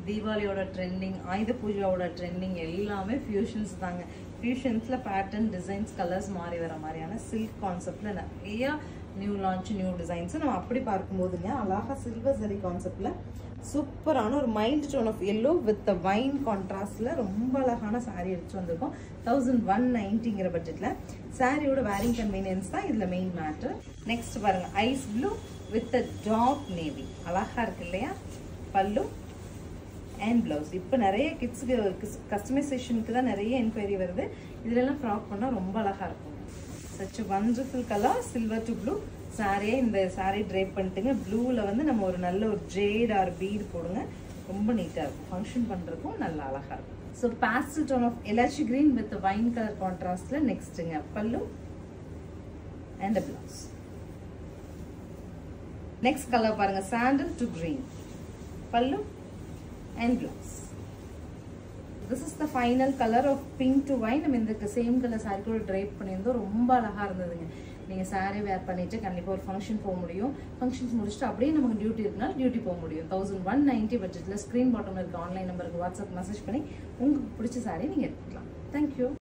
தீபாவளியோட trending ஆயுத பூஜாவோட trending எல்லாமே fusions தாங்க ஃபியூஷன்ஸில் பேட்டர்ன் டிசைன்ஸ் கலர்ஸ் மாறி வர மாதிரியான சில்க் கான்செப்டில் நிறைய நியூ லான்ச் நியூ டிசைன்ஸ் நம்ம அப்படி பார்க்கும்போதுங்க அழகா சில்வர் சரி கான்செப்டில் சூப்பரான ஒரு mild tone of yellow with wine கான்ட்ராஸ்டில் ரொம்ப அழகான saree எடுத்து வந்திருக்கோம் தௌசண்ட் ஒன் நைன்ட்டிங்கிற பட்ஜெட்டில் சாரியோட வேரிங் கன்வீனியன்ஸ் தான் இதில் மெயின் மேட்ரு நெக்ஸ்ட் பாருங்க ice blue with top navy அழகா இருக்கு இல்லையா பல்லு அண்ட் ப்ளவுஸ் இப்போ நிறைய கிட்ஸுக்கு கஸ்டமைசேஷனுக்கு தான் நிறைய என்கொயரி வருது இதுலலாம் ஃப்ராக் பண்ணால் ரொம்ப அழகாக இருக்கும் such wonderful colour silver to blue சாரியே இந்த சாரீ ட்ரேப் பண்ணிட்டுங்க ப்ளூவில் வந்து நம்ம ஒரு நல்ல ஒரு ஜேட் ஆர் பீட் போடுங்க ரொம்ப நீட்டாக இருக்கும் ஃபங்க்ஷன் பண்ணுறதுக்கும் நல்ல அழகாக இருக்கும் so pastel tone of elaichi green with wine colour கான்ட்ராஸ்டில் நெக்ஸ்ட்டுங்க pallu and blouse next colour பாருங்க sandal to green pallu and blouse this is the final colour of pink to wine நம்ம இந்த சேம் கலர் சாரி கூட ட்ரைப் பண்ணியிருந்தோம் ரொம்ப அழகாக இருந்ததுங்க நீங்கள் சாரீ வேர் பண்ணிட்டு கண்டிப்பாக ஒரு ஃபங்க்ஷன் போக முடியும் ஃபங்க்ஷன்ஸ் முடிச்சுட்டு அப்படியே நமக்கு டியூட்டி இருக்குனால டியூட்டி போக முடியும் தௌசண்ட் ஒன் நைன்ட்டி பட்ஜெட்டில் ஸ்க்ரீன் பாட்டம் இருக்க ஆன்லைன் நம்பருக்கு வாட்ஸ்அப் மெசேஜ் பண்ணி உங்களுக்கு பிடிச்ச சாரீ நீங்கள் எடுத்துக்கலாம் தேங்க்யூ